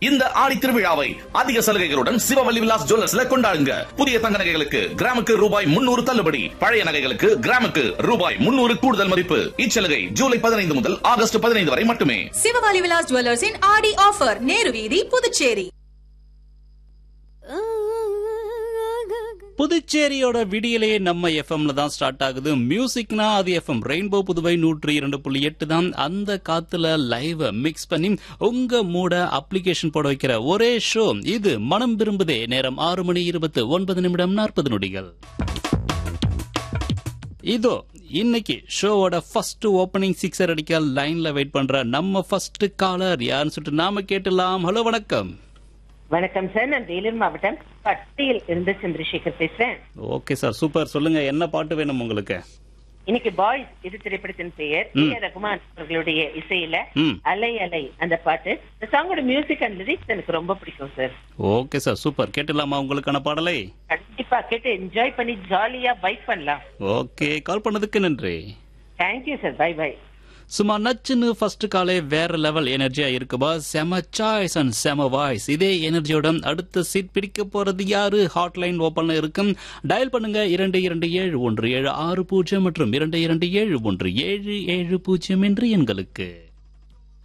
இந்த ஆடி திருவிழாவை அதிக சலுகைகளுடன் சிவவல்லி விலாஸ் ஜுவல்லர்ஸ்ல கொண்டாடுங்க புதிய தங்க நகைகளுக்கு கிராமுக்கு ரூபாய் முன்னூறு தள்ளுபடி பழைய நகைகளுக்கு கிராமுக்கு ரூபாய் முன்னூறு கூடுதல் மதிப்பு இச்சலுகை ஜூலை பதினைந்து முதல் ஆகஸ்ட் பதினைந்து வரை மட்டுமே சிவகாலி விலாஸ் ஜுவல்லர்ஸின் ஆடி ஆஃபர் நேரு வீதி புதுச்சேரி புதுச்சேரியோட விடியலே நம்ம எஃப்எம்ல தான் ஸ்டார்ட் ஆகுது மியூசிக்னா அது எஃப்எம் ரெயின்போ புதுவை நூற்றி இரண்டு புள்ளி எட்டு தான் அந்த காத்துல லைவ் மிக்ஸ் பண்ணி உங்க மூட அப்ளிகேஷன் போட வைக்கிற ஒரே ஷோ இது மனம் விரும்புதே நேரம் ஆறு மணி இருபத்து ஒன்பது நிமிடம் நாற்பது நொடிகள் இதோ இன்னைக்கு ஷோவோட ஃபர்ஸ்ட் ஓப்பனிங் சிக்ஸர் அடிக்க லைன்ல வெயிட் பண்ற நம்ம ஃபர்ஸ்ட் காலர் யாருன்னு சொல்லிட்டு நாம கேட்டலாம் ஹலோ வணக்கம் வணக்கம் சார் நான் வேலூர் மாவட்டம் பட்டியில் இருந்து சந்திரசேகர் பேசுறேன் ஓகே சார் சூப்பர் சொல்லுங்க என்ன பாட்டு வேணும் உங்களுக்கு இன்னைக்கு பாய்ஸ் இது திரைப்படத்தின் பெயர் ஏ ஆர் ரகுமான் அவர்களுடைய இசையில ம். அலை அலை அந்த பாட்டு இந்த சாங்கோட மியூசிக் அண்ட் லிரிக்ஸ் எனக்கு ரொம்ப பிடிக்கும் சார் ஓகே சார் சூப்பர் கேட்டலாமா உங்களுக்கான பாடலை கண்டிப்பா கேட்டு என்ஜாய் பண்ணி ஜாலியா பைக் பண்ணலாம் ஓகே கால் பண்ணதுக்கு நன்றி தேங்க்யூ சார் பை பை சும்மா நச்சுன்னு ஃபர்ஸ்ட் காலே வேற லெவல் எனர்ஜியா இருக்குபா செம சாய்ஸ் அண்ட் செம வாய்ஸ் இதே எனர்ஜியோட அடுத்த சீட் பிடிக்க போறது யாரு ஹாட்லைன் ஓபன்ல இருக்கும் டயல் பண்ணுங்க இரண்டு இரண்டு ஏழு ஒன்று ஏழு ஆறு பூஜ்ஜியம் மற்றும் இரண்டு இரண்டு ஏழு ஒன்று ஏழு ஏழு பூஜ்ஜியம் என்று எண்களுக்கு